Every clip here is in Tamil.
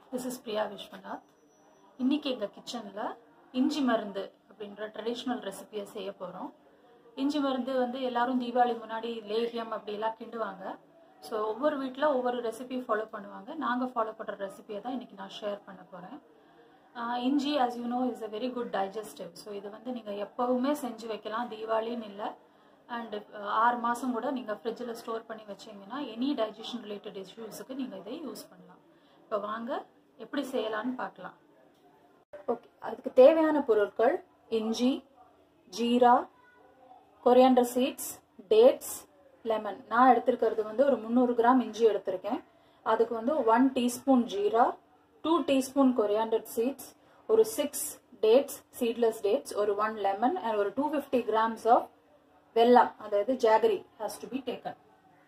திஸ் இஸ் பிரியா விஸ்வநாத் இன்னைக்கு எங்கள் கிச்சனில் இஞ்சி மருந்து அப்படின்ற ட்ரெடிஷ்னல் ரெசிபியை செய்ய போகிறோம் இஞ்சி மருந்து வந்து எல்லாரும் தீபாவளி முன்னாடி லேகியம் அப்படிலாம் கிண்டுவாங்க ஸோ ஒவ்வொரு வீட்டில் ஒவ்வொரு ரெசிபி ஃபாலோ பண்ணுவாங்க நாங்கள் ஃபாலோ பண்ணுற ரெசிபியை தான் இன்றைக்கி நான் ஷேர் பண்ண போகிறேன் இஞ்சி as you know is a very good digestive so இது வந்து நீங்கள் எப்போவுமே செஞ்சு வைக்கலாம் தீபாவளின்னு இல்லை அண்டு ஆறு மாதம் கூட நீங்கள் ஃப்ரிட்ஜில் ஸ்டோர் பண்ணி வச்சீங்கன்னா எனி டைஜஷன் ரிலேட்டட் இஷ்யூஸுக்கு நீங்கள் இதை யூஸ் பண்ணலாம் இப்போ வாங்க எப்படி செய்யலான்னு பார்க்கலாம் ஓகே அதுக்கு தேவையான பொருட்கள் இஞ்சி jeera coriander seeds dates lemon நான் எடுத்திருக்கிறது வந்து ஒரு முந்நூறு கிராம் இஞ்சி எடுத்திருக்கேன் அதுக்கு வந்து one teaspoon jeera two teaspoon coriander seeds ஒரு சிக்ஸ் டேட்ஸ் சீட்லெஸ் டேட்ஸ் ஒரு ஒன் லெமன் அண்ட் ஒரு two fifty grams of vellam அதாவது jaggery has to be taken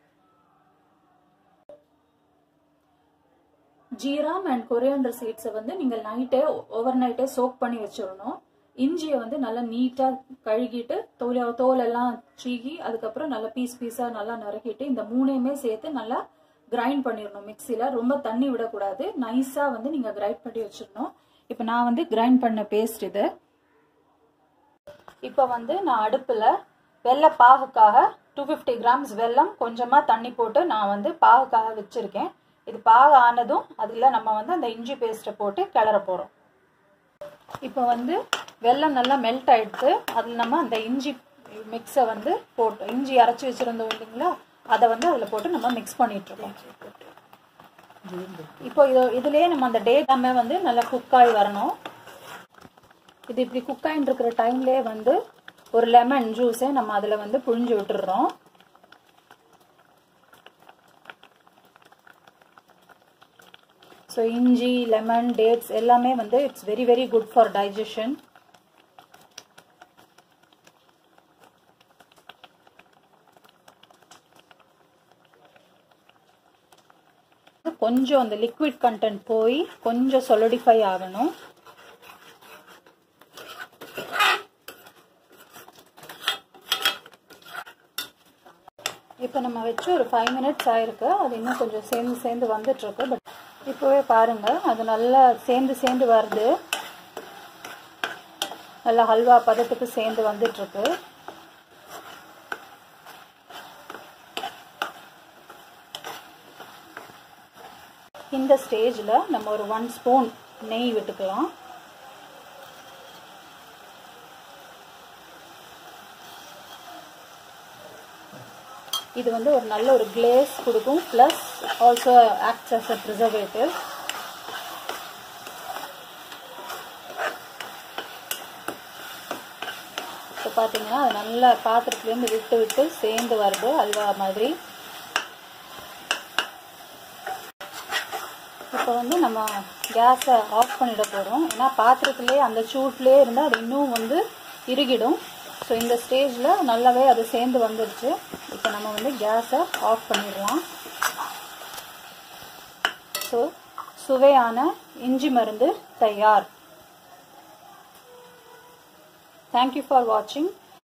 ஜீராம் அண்ட் கொரியாண்டர் சீட்ஸை வந்து நீங்கள் நைட்டே ஓவர் நைட்டே சோக் பண்ணி வச்சிடணும் இஞ்சியை வந்து நல்லா நீட்டாக கழுகிட்டு தோல் தோல் எல்லாம் சீகி அதுக்கப்புறம் நல்லா பீஸ் பீஸாக நல்லா நறுக்கிட்டு இந்த மூணையுமே சேர்த்து நல்லா கிரைண்ட் பண்ணிடணும் மிக்சியில் ரொம்ப தண்ணி விடக்கூடாது நைஸாக வந்து நீங்கள் கிரைண்ட் பண்ணி வச்சிடணும் இப்போ நான் வந்து கிரைண்ட் பண்ண பேஸ்ட் இது இப்போ வந்து நான் அடுப்பில் வெள்ளை பாகுக்காக டூ ஃபிஃப்டி கிராம்ஸ் வெல்லம் கொஞ்சமாக தண்ணி போட்டு நான் வந்து பாகுக்காக வச்சுருக்கேன் இது பாகு ஆனதும் அதில் நம்ம வந்து அந்த இஞ்சி பேஸ்ட்டை போட்டு கிளற போகிறோம் இப்போ வந்து வெல்லம் நல்லா மெல்ட் ஆகிடுது அதில் நம்ம அந்த இஞ்சி மிக்ஸை வந்து போட்டு இஞ்சி அரைச்சி வச்சுருந்தோம் இல்லைங்களா அதை வந்து அதில் போட்டு நம்ம மிக்ஸ் பண்ணிகிட்ருக்கோம் இப்போ இது இதுலேயே நம்ம அந்த டே எல்லாமே வந்து நல்லா குக் ஆகி வரணும் இது இப்படி குக் ஆகிட்டு இருக்கிற டைம்லேயே வந்து ஒரு லெமன் ஜூஸை நம்ம அதில் வந்து புழிஞ்சு விட்டுடுறோம் ஸோ இஞ்சி லெமன் டேட்ஸ் எல்லாமே வந்து it's very very good for digestion கொஞ்சம் அந்த லிக்விட் கண்டென்ட் போய் கொஞ்சம் சொலடிஃபை ஆகணும் இப்போ நம்ம வச்சு ஒரு ஃபைவ் மினிட்ஸ் ஆயிருக்கு அது இன்னும் கொஞ்சம் சேர்ந்து சேர்ந்து வந்துட்டுருக்கு பட் இப்போவே பாருங்க அது நல்லா சேர்ந்து சேர்ந்து வருது நல்லா ஹல்வா பதத்துக்கு சேர்ந்து வந்துட்டுருக்கு இந்த ஸ்டேஜில் நம்ம ஒரு ஒன் ஸ்பூன் நெய் விட்டுக்கலாம் இது வந்து ஒரு நல்ல ஒரு கிளேஸ் கொடுக்கும் plus also acts as a preservative இப்போ பார்த்தீங்கன்னா அது நல்லா பாத்திரத்துலேருந்து விட்டு விட்டு சேர்ந்து வருது அல்வா மாதிரி இப்போ வந்து நம்ம கேஸை ஆஃப் பண்ணிட போகிறோம் ஏன்னா பாத்திரத்துலேயே அந்த சூட்லேயே இருந்தால் அது இன்னும் வந்து இறுகிடும் ஸோ இந்த ஸ்டேஜில் நல்லாவே அது சேர்ந்து வந்துடுச்சு இப்போ நம்ம வந்து கேஸை ஆஃப் பண்ணிடலாம் ஸோ சுவையான இஞ்சி மருந்து தயார் தேங்க்யூ ஃபார் வாட்சிங்